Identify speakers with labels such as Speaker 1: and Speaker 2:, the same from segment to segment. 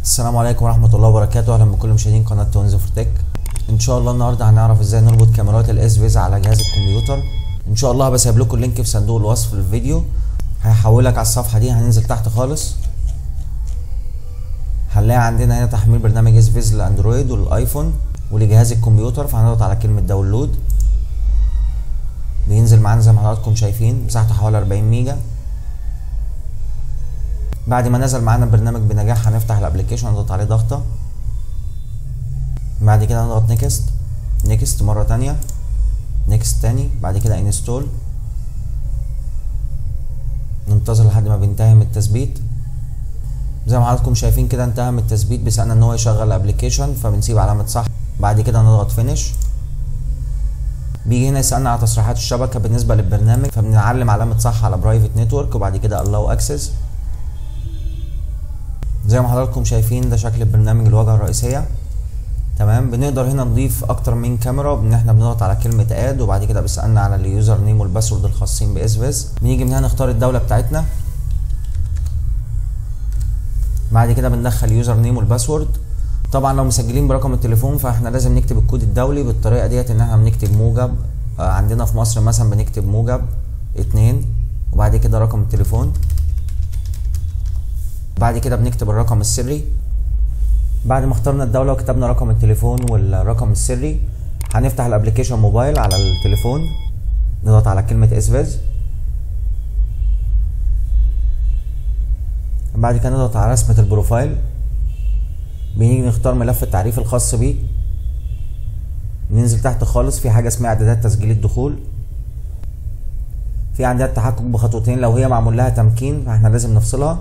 Speaker 1: السلام عليكم ورحمة الله وبركاته أهلا بكل مشاهدين قناة تونز فور تك إن شاء الله النهاردة هنعرف إزاي نربط كاميرات الإس فيز على جهاز الكمبيوتر إن شاء الله بسيب لكم اللينك في صندوق الوصف للفيديو هيحولك على الصفحة دي هننزل تحت خالص هنلاقي عندنا هنا تحميل برنامج إس فيز للأندرويد وللآيفون ولجهاز الكمبيوتر فهنضغط على كلمة داونلود بينزل معانا زي ما حضراتكم شايفين مساحته حوالي 40 ميجا بعد ما نزل معانا البرنامج بنجاح هنفتح الابلكيشن نضغط عليه ضغطه بعد كده نضغط نيكست نيكست مره تانية نيكست تاني بعد كده انستول ننتظر لحد ما بينتهي من التثبيت زي ما حضراتكم شايفين كده انتهى من التثبيت بيسألنا ان هو يشغل الابلكيشن فبنسيب علامه صح بعد كده نضغط فينيش بيجي هنا يسألنا على تصريحات الشبكه بالنسبه للبرنامج فبنعلم علامه صح على برايفت نتورك وبعد كده allow اكسس زي ما حضراتكم شايفين ده شكل البرنامج الواجهه الرئيسيه تمام بنقدر هنا نضيف اكتر من كاميرا بان احنا بنضغط على كلمه اد وبعد كده بيسالنا على اليوزر نيم والباسورد الخاصين باس فيز بنيجي من هنا نختار الدوله بتاعتنا بعد كده بندخل اليوزر نيم والباسورد طبعا لو مسجلين برقم التليفون فاحنا لازم نكتب الكود الدولي بالطريقه ديت ان احنا بنكتب موجب آه عندنا في مصر مثلا بنكتب موجب اتنين وبعد كده رقم التليفون بعد كده بنكتب الرقم السري بعد ما اخترنا الدولة وكتبنا رقم التليفون والرقم السري هنفتح الابلكيشن موبايل على التليفون نضغط على كلمة اسفيز بعد كده نضغط على رسمة البروفايل بنيجي نختار ملف التعريف الخاص بيه ننزل تحت خالص في حاجة اسمها اعدادات تسجيل الدخول في عندها التحقق بخطوتين لو هي معمول لها تمكين فاحنا لازم نفصلها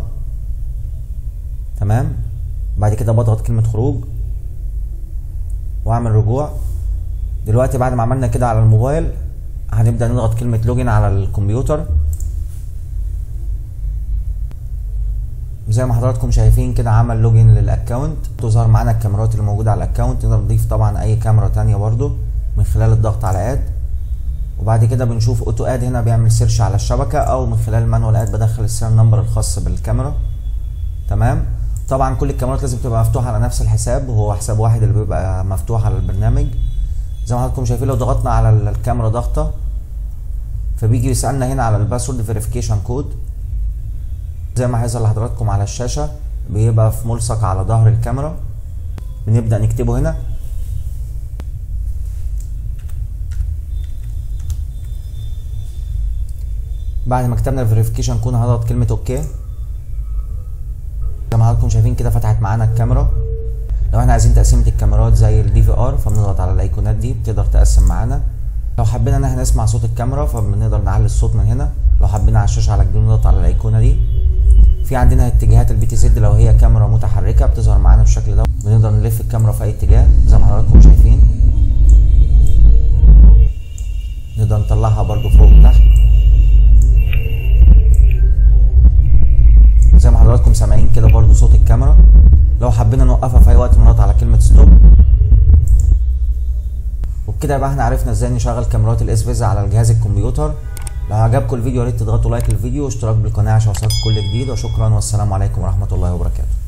Speaker 1: تمام بعد كده بضغط كلمة خروج واعمل رجوع دلوقتي بعد ما عملنا كده على الموبايل هنبدأ نضغط كلمة لوجين على الكمبيوتر زي ما حضراتكم شايفين كده عمل لوجين للاكونت تظهر معانا الكاميرات اللي موجودة على الاكونت نقدر نضيف طبعا اي كاميرا تانية برضو من خلال الضغط على اد وبعد كده بنشوف اوتو اد هنا بيعمل سيرش على الشبكة او من خلال مانوال اد بدخل السير نمبر الخاص بالكاميرا تمام طبعا كل الكاميرات لازم تبقى مفتوحه على نفس الحساب وهو حساب واحد اللي بيبقى مفتوح على البرنامج زي ما حضراتكم شايفين لو ضغطنا على الكاميرا ضغطه فبيجي يسالنا هنا على الباسورد فيريفيكيشن كود زي ما هيظهر لحضراتكم على الشاشه بيبقى في ملصق على ظهر الكاميرا بنبدا نكتبه هنا بعد ما كتبنا الفيريفيكيشن كود هضغط كلمه اوكي زي ما حضراتكم شايفين كده فتحت معانا الكاميرا لو احنا عايزين تقسيمه الكاميرات زي الدي في ار فبنضغط على الايقونات دي بتقدر تقسم معانا لو حبينا ان احنا نسمع صوت الكاميرا فبنقدر نعلي الصوت من هنا لو حبينا على الشاشه على الجنب نضغط على الايقونه دي في عندنا اتجاهات البي تي زد لو هي كاميرا متحركه بتظهر معانا بالشكل ده بنقدر نلف الكاميرا في اي اتجاه زي ما حضراتكم شايفين نقدر نطلعها برده فوق وتحت زي ما حضراتكم سامعين كده برضو صوت الكاميرا لو حبينا نوقفها في اي وقت بنضغط على كلمه ستوب وبكده يبقى احنا عرفنا ازاي نشغل كاميرات الاس فيز على الجهاز الكمبيوتر لو عجبكم الفيديو يا ريت تضغطوا لايك للفيديو واشتراك بالقناه عشان يوصلكم كل جديد وشكرا والسلام عليكم ورحمه الله وبركاته